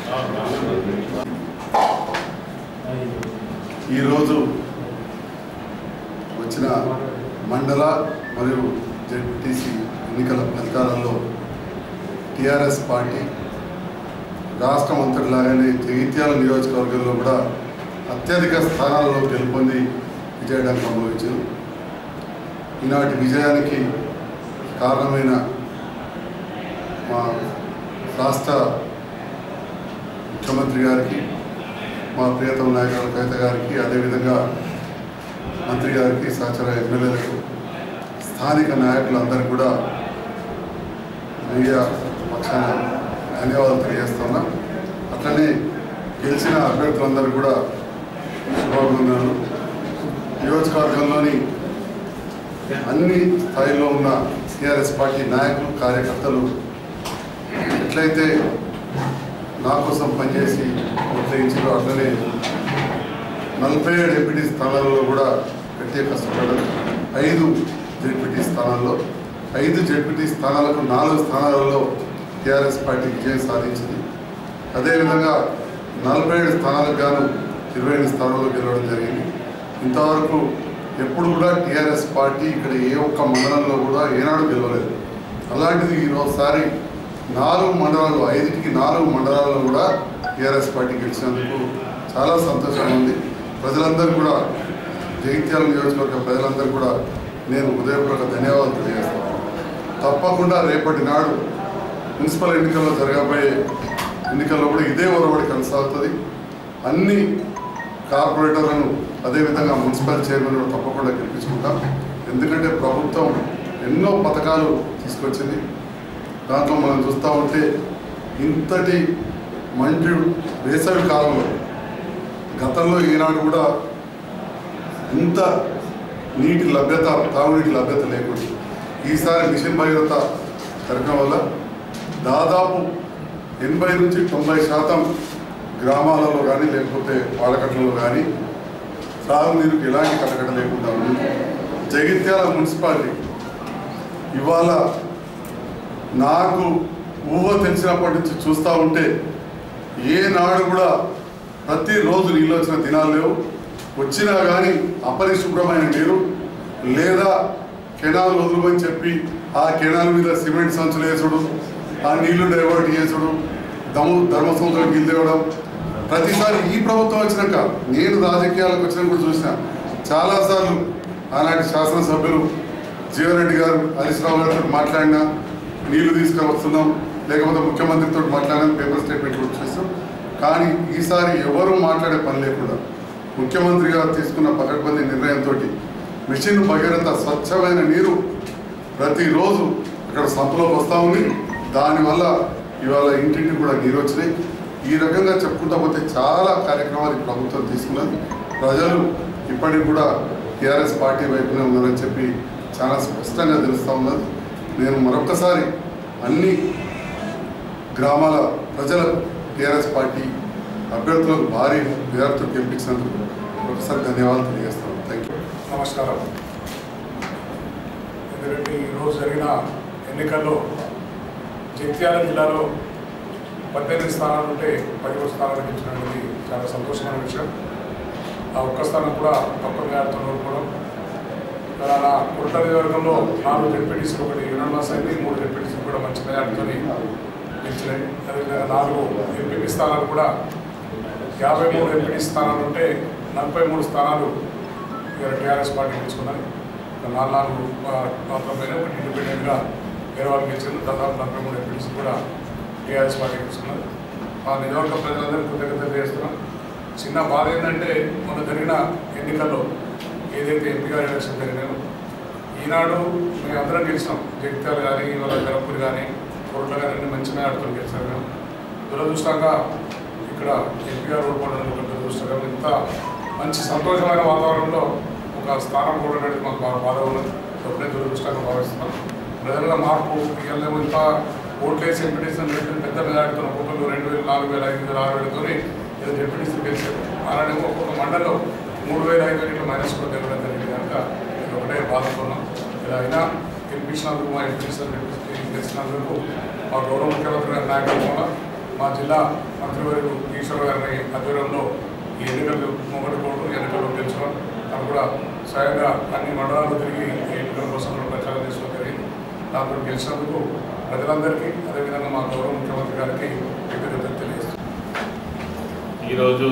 ఈరోజు వచ్చిన మండల మరియు జెడ్పీటీసీ ఎన్నికల ఫలితాలలో టీఆర్ఎస్ పార్టీ రాష్ట్రం అంతటిలాగానే జగిత్యాల నియోజకవర్గంలో కూడా అత్యధిక స్థానాలలో గెలుపొంది విజయడం సంభవించింది ఈనాటి విజయానికి కారణమైన మా రాష్ట్ర ముఖ్యమంత్రి గారికి మా ప్రియతమ నాయకులు కవిత గారికి అదేవిధంగా మంత్రి గారికి సహచర ఎమ్మెల్యేలకు స్థానిక నాయకులందరికీ కూడా మీడియా పక్షాన ధన్యవాదాలు తెలియజేస్తున్నా అట్లనే గెలిచిన అభ్యర్థులందరూ కూడా శుభాభినందనలు నియోజకవర్గంలోని అన్ని స్థాయిలో ఉన్న టీఆర్ఎస్ పార్టీ నాయకులు కార్యకర్తలు ఎట్లయితే నా కోసం పనిచేసి ప్రోత్సహించారో అట్లనే నలభై ఏడు ఎంపీటీ స్థానాల్లో కూడా గట్టిగా కష్టపడ్డారు ఐదు జెడ్పీటీ స్థానాల్లో ఐదు జెడ్పీటీ స్థానాలకు నాలుగు స్థానాలలో టీఆర్ఎస్ పార్టీ విజయం సాధించింది అదేవిధంగా నలభై ఏడు స్థానాలకు గాను ఇరవై ఐదు స్థానాల్లో గెలవడం జరిగింది ఇంతవరకు ఎప్పుడు కూడా టీఆర్ఎస్ పార్టీ ఇక్కడ ఏ ఒక్క మండలంలో కూడా ఏనాడు గెలవలేదు అలాంటిది ఈరోజుసారి నాలుగు మండలాలు ఐదుటికి నాలుగు మండలాల్లో కూడా టీఆర్ఎస్ పార్టీ గెలిచినందుకు చాలా సంతోషంగా ఉంది ప్రజలందరూ కూడా జగిత్యాల నియోజకవర్గ ప్రజలందరూ కూడా నేను హృదయపూర్వక ధన్యవాదాలు తెలియజేస్తాను తప్పకుండా రేపటి నాడు మున్సిపల్ ఎన్నికల్లో జరగబోయే ఎన్నికల్లో కూడా ఇదే ఒరవడి కొనసాగుతుంది అన్ని కార్పొరేటర్లను అదేవిధంగా మున్సిపల్ చైర్మన్ కూడా తప్పకుండా గెలిపించుకుంటాం ఎందుకంటే ప్రభుత్వం ఎన్నో పథకాలు తీసుకొచ్చింది దాంట్లో మనం చూస్తూ ఉంటే ఇంతటి మంచి వేసవి కాలంలో గతంలో ఈనాడు కూడా ఇంత నీటి లభ్యత తాగునీటి లభ్యత లేకుండా ఈసారి మిషన్ భగీరథ కార్యక్రమం వల్ల దాదాపు ఎనభై నుంచి తొంభై శాతం గ్రామాలలో కానీ లేకపోతే వాడకట్లలో కానీ తాగునీరుకి ఎలాంటి కటకట లేకుండా ఉంది జగిత్యాల మున్సిపాలిటీ ఇవాళ నాకు ఊహ తెలిసినప్పటి నుంచి చూస్తూ ఉంటే ఏనాడు కూడా ప్రతిరోజు నీళ్ళు వచ్చిన దినాలు లేవు వచ్చినా కానీ అపరిశుభ్రమైన నీరు లేదా కెనాల్ వదులుమని చెప్పి ఆ కెనాల్ మీద సిమెంట్ సంచులు వేసుడు ఆ నీళ్లు డైవర్ట్ చేసుడు దము ధర్మ సముద్రం గిల్దేవడం ప్రతిసారి ఈ ప్రభుత్వం వచ్చినాక నేను రాజకీయాలకు వచ్చినప్పుడు చూసిన చాలాసార్లు ఆనాటి శాసనసభ్యులు జీవరెడ్డి గారు హరీష్ రావు గారితో మాట్లాడినా నీళ్లు తీసుకువస్తున్నాం లేకపోతే ముఖ్యమంత్రితో మాట్లాడినా పేపర్ స్టేట్మెంట్ కూడా చేస్తాం కానీ ఈసారి ఎవరు మాట్లాడే పని లేకుండా ముఖ్యమంత్రి గారు తీసుకున్న పకడ్బందీ నిర్ణయంతో మిషన్ భగీరథ స్వచ్ఛమైన నీరు ప్రతిరోజు అక్కడ సంపలోకి వస్తూ ఉంది దానివల్ల ఇవాళ ఇంటింటికి కూడా నీరు వచ్చినాయి ఈ రకంగా చెప్పుకుంటా పోతే చాలా కార్యక్రమాలు ఈ ప్రభుత్వం తీసుకున్నది ప్రజలు ఇప్పటికి కూడా టీఆర్ఎస్ పార్టీ వైపునే ఉన్నారని చెప్పి చాలా స్పష్టంగా తెలుస్తూ ఉన్నది నేను మరొకసారి అన్ని గ్రామాల ప్రజలకు టీఆర్ఎస్ పార్టీ అభ్యర్థులకు భారీ విద్యార్థులు గెలిపించినందుకు ఒకసారి ధన్యవాదాలు తెలియజేస్తాను థ్యాంక్ యూ నమస్కారం ఎందుకంటే ఈరోజు జరిగిన ఎన్నికల్లో జగిత్యాల జిల్లాలో పద్దెనిమిది స్థానాలు ఉంటే పదిహేడు స్థానాలు గెలిచినది చాలా సంతోషమైన విషయం ఆ ఒక్క స్థానం కూడా తక్కువ గారితో ఓడిపోవడం అలా కుట్ట నియోజకవర్గంలో నాలుగు జెడ్పీటీసీలు ఒకటి యునానిమస్ అయింది మూడు జెడ్పీటీసీలు కూడా మంచి మెజార్టీతో గెలిచినాయి అదేవిధంగా నాలుగు ఎంపీపీ స్థానాలు కూడా యాభై మూడు ఎంపీటీ స్థానాలు ఉంటే నలభై మూడు స్థానాలు ఇవాళ టీఆర్ఎస్ పార్టీ గెలుచుకున్నాయి ఇంకా నాలుగు నాలుగు మా- మాత్రమే ఒకటి ఇండిపెండెంట్గా వేరే వాళ్ళు గెలిచింది దాదాపు నలభై మూడు ఎంపీటీసీ కూడా టీఆర్ఎస్ పార్టీ గెలుచుకున్నది ఆ నియోజక ప్రజలందరికీ కృతజ్ఞత చేస్తున్నాం చిన్న బాధ ఏంటంటే మొన్న జరిగిన ఎన్నికల్లో ఏదైతే ఎంపీగా ఎలక్షన్ జరిగినాయో ఈనాడు మేము అందరం గెలిచినాం జగిత్యాలు కానీ ఇవాళ గరపూర్ కానీ కోట్ల కానీ అన్ని మంచి మేడతో గెలిచారు మేము దురదృష్టంగా ఇక్కడ ఎంపీగా ఓడిపోవడం ఒక దురదృష్టంగా ఇంత మంచి సంతోషమైన వాతావరణంలో ఒక స్థానం కూడడానికి మాకు బాగా బాధ ఉన్నది ఎప్పుడే దురదృష్టంగా భావిస్తున్నాం ప్రజల మార్పు ఇవాళ ఇంత ఓట్లేసి ఎంపీటీసీ పెద్ద మెజార్టీతో ఒక్కొక్కరు రెండు వేలు నాలుగు వేల ఐదు వేల ఆరు వేలతో ఏదో ఎంపీటీసీ గెలిచారు అలానేమో ఒక్కొక్క మండలం మూడు వేల ఐదు వేల ఇట్లా మైనస్ కూడా తెలవడం జరిగింది కనుక ఇది ఒకటే బాధపడున్నాం ఇలా అయినా గెలిపించినందుకు మా ఎంపీటీసీ గెలిచినందుకు మా గౌరవ ముఖ్యమంత్రి గారి నాయకత్వంలో మా జిల్లా మంత్రివర్యులు ఈశ్వర గారి ఆధ్వర్యంలో ఈ ఎన్నికలు మొదలుకోవడం ఎన్నికల్లో గెలిచడం తను కూడా స్వయంగా అన్ని మండలాలు తిరిగి ఈ ఎన్నికల కోసం కూడా ప్రచారం చేసుకోవడం జరిగింది దాంతో గెలిచినందుకు ప్రజలందరికీ అదేవిధంగా మా గౌరవ ముఖ్యమంత్రి గారికి కృతజ్ఞతలు తెలియజేస్తున్నాను ఈరోజు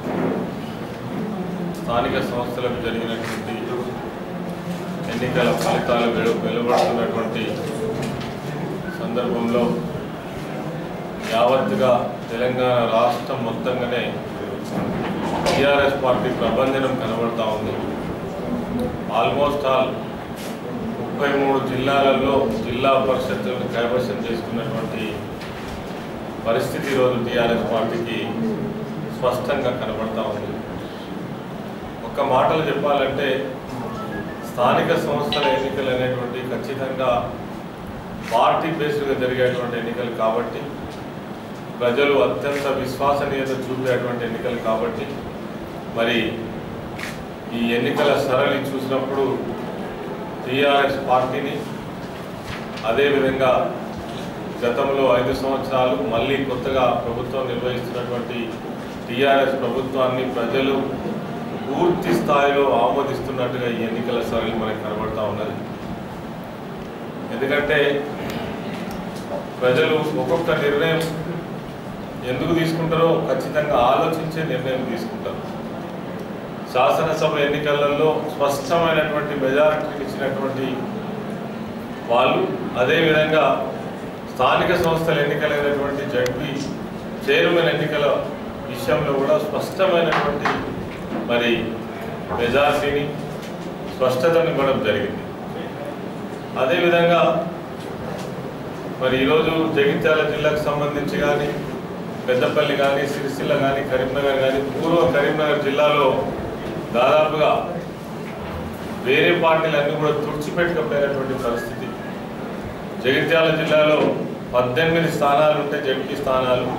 స్థానిక సంస్థలకు జరిగినటువంటి ఎన్నికల ఫలితాలు వెలు వెలువడుతున్నటువంటి సందర్భంలో యావత్తుగా తెలంగాణ రాష్ట్రం మొత్తంగానే టీఆర్ఎస్ పార్టీ ప్రభంజనం కనబడతా ఉంది ఆల్మోస్ట్ ఆల్ ముప్పై మూడు జిల్లాలలో జిల్లా పరిషత్తులను కైవసం చేసుకున్నటువంటి పరిస్థితి ఈరోజు టీఆర్ఎస్ పార్టీకి స్పష్టంగా కనబడతా ఉంది ఒక్క మాటలు చెప్పాలంటే స్థానిక సంస్థల ఎన్నికలు అనేటువంటి ఖచ్చితంగా పార్టీ బేస్డ్గా జరిగేటువంటి ఎన్నికలు కాబట్టి ప్రజలు అత్యంత విశ్వసనీయత చూపేటువంటి ఎన్నికలు కాబట్టి మరి ఈ ఎన్నికల సరళి చూసినప్పుడు టీఆర్ఎస్ పార్టీని అదేవిధంగా గతంలో ఐదు సంవత్సరాలు మళ్ళీ కొత్తగా ప్రభుత్వం నిర్వహిస్తున్నటువంటి టీఆర్ఎస్ ప్రభుత్వాన్ని ప్రజలు పూర్తి స్థాయిలో ఆమోదిస్తున్నట్టుగా ఈ ఎన్నికల సరళి మనకు కనబడతా ఉన్నది ఎందుకంటే ప్రజలు ఒక్కొక్క నిర్ణయం ఎందుకు తీసుకుంటారో ఖచ్చితంగా ఆలోచించే నిర్ణయం తీసుకుంటారు శాసనసభ ఎన్నికలలో స్పష్టమైనటువంటి మెజారిటీని ఇచ్చినటువంటి వాళ్ళు అదేవిధంగా స్థానిక సంస్థల ఎన్నికలైనటువంటి జడ్పీ చైర్మన్ ఎన్నికల విషయంలో కూడా స్పష్టమైనటువంటి మరి మెజారిటీని స్పష్టతను ఇవ్వడం జరిగింది అదేవిధంగా మరి ఈరోజు జగిత్యాల జిల్లాకు సంబంధించి కానీ పెద్దపల్లి కానీ సిరిసిల్ల కానీ కరీంనగర్ కానీ పూర్వ కరీంనగర్ జిల్లాలో దాదాపుగా వేరే పార్టీలన్నీ కూడా తుడిచిపెట్టకపోయినటువంటి పరిస్థితి జగిత్యాల జిల్లాలో పద్దెనిమిది స్థానాలు ఉంటే జడ్పీ స్థానాలు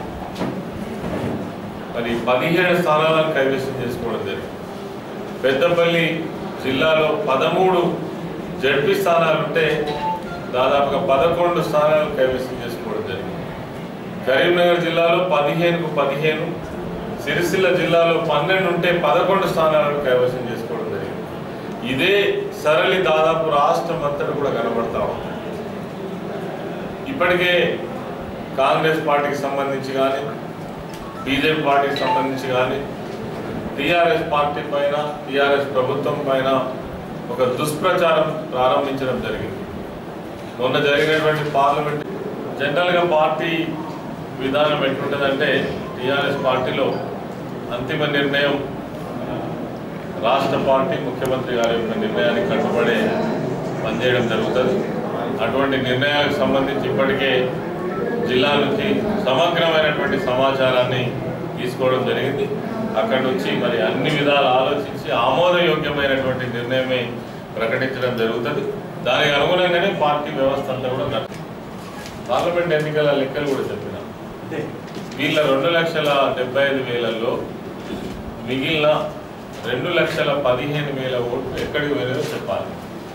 మరి పదిహేడు స్థానాలను కైవసం చేసుకోవడం జరిగింది పెద్దపల్లి జిల్లాలో పదమూడు జడ్పీ స్థానాలు ఉంటే దాదాపుగా పదకొండు స్థానాలు కైవసం చేసుకోవడం జరిగింది కరీంనగర్ జిల్లాలో పదిహేనుకు పదిహేను సిరిసిల్ల జిల్లాలో పన్నెండు ఉంటే పదకొండు స్థానాలను కైవసం చేసుకోవడం జరిగింది ఇదే సరళి దాదాపు రాష్ట్రం అంతటా కూడా కనబడతా ఉంది ఇప్పటికే కాంగ్రెస్ పార్టీకి సంబంధించి కానీ బీజేపీ పార్టీకి సంబంధించి కానీ టీఆర్ఎస్ పార్టీ పైన టీఆర్ఎస్ ప్రభుత్వం పైన ఒక దుష్ప్రచారం ప్రారంభించడం జరిగింది మొన్న జరిగినటువంటి పార్లమెంట్ జనరల్గా పార్టీ విధానం ఎట్లుంటుందంటే టీఆర్ఎస్ పార్టీలో అంతిమ నిర్ణయం రాష్ట్ర పార్టీ ముఖ్యమంత్రి గారి యొక్క నిర్ణయానికి కట్టుబడి పనిచేయడం జరుగుతుంది అటువంటి నిర్ణయాలకు సంబంధించి ఇప్పటికే జిల్లా నుంచి సమగ్రమైనటువంటి సమాచారాన్ని తీసుకోవడం జరిగింది అక్కడి నుంచి మరి అన్ని విధాలు ఆలోచించి ఆమోదయోగ్యమైనటువంటి నిర్ణయమే ప్రకటించడం జరుగుతుంది దానికి అనుగుణంగానే పార్టీ వ్యవస్థ అంతా కూడా నడుస్తుంది పార్లమెంట్ ఎన్నికల లెక్కలు కూడా చెప్పిన వీళ్ళ రెండు లక్షల డెబ్బై ఐదు వేలలో మిగిలిన రెండు లక్షల పదిహేను వేల ఓట్లు ఎక్కడికి వెళ్ళదో చెప్పాలి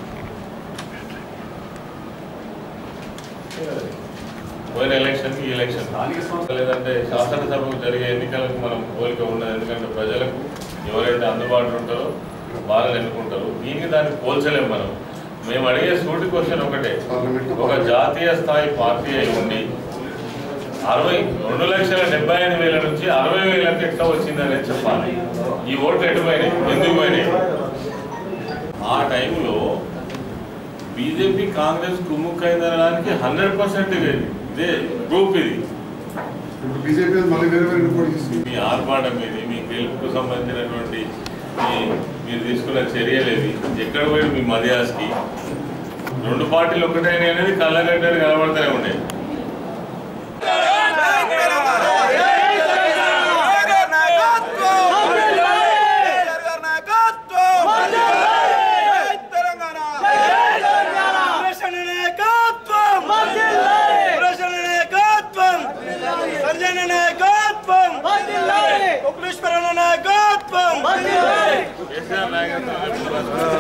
పోయిన ఎలక్షన్ ఈ ఎలక్షన్ లేదంటే శాసనసభకు జరిగే ఎన్నికలకు మనం పోలిక ఉండదు ఎందుకంటే ప్రజలకు ఎవరైతే అందుబాటులో ఉంటారో వాళ్ళని ఎన్నుకుంటారు దీనికి దాన్ని పోల్చలేం మనం మేము అడిగే సూటి క్వశ్చన్ ఒకటే ఒక జాతీయ స్థాయి పార్టీ అయి ఉండి అరవై రెండు లక్షల డెబ్బై ఐదు వేల నుంచి అరవై వేలకు ఎట్లా వచ్చిందని చెప్పాలి ఈ ఓట్లు ఎటు పోయినాయి ఎందుకు పోయినాయి ఆ టైంలో బీజేపీ కాంగ్రెస్ కుమ్ముక్కైందనడానికి హండ్రెడ్ పర్సెంట్ ఇదే గ్రూప్ ఇది ఇప్పుడు బీజేపీ మళ్ళీ వేరే వేరే రిపోర్ట్ చేస్తుంది మీ ఆర్భాటం ఇది మీ గెలుపుకు సంబంధించినటువంటి మీ మీరు తీసుకున్న చర్యలేవి ఎక్కడ పోయి మీ మర్యాదకి రెండు పార్టీలు ఒకటైనా అనేది కళ్ళగడ్డని కనబడుతూనే ఉండే సంజయ్ నాయకత్వం ఉపలేశ్వర నాయకత్వం కేసీఆర్ నాయకత్వం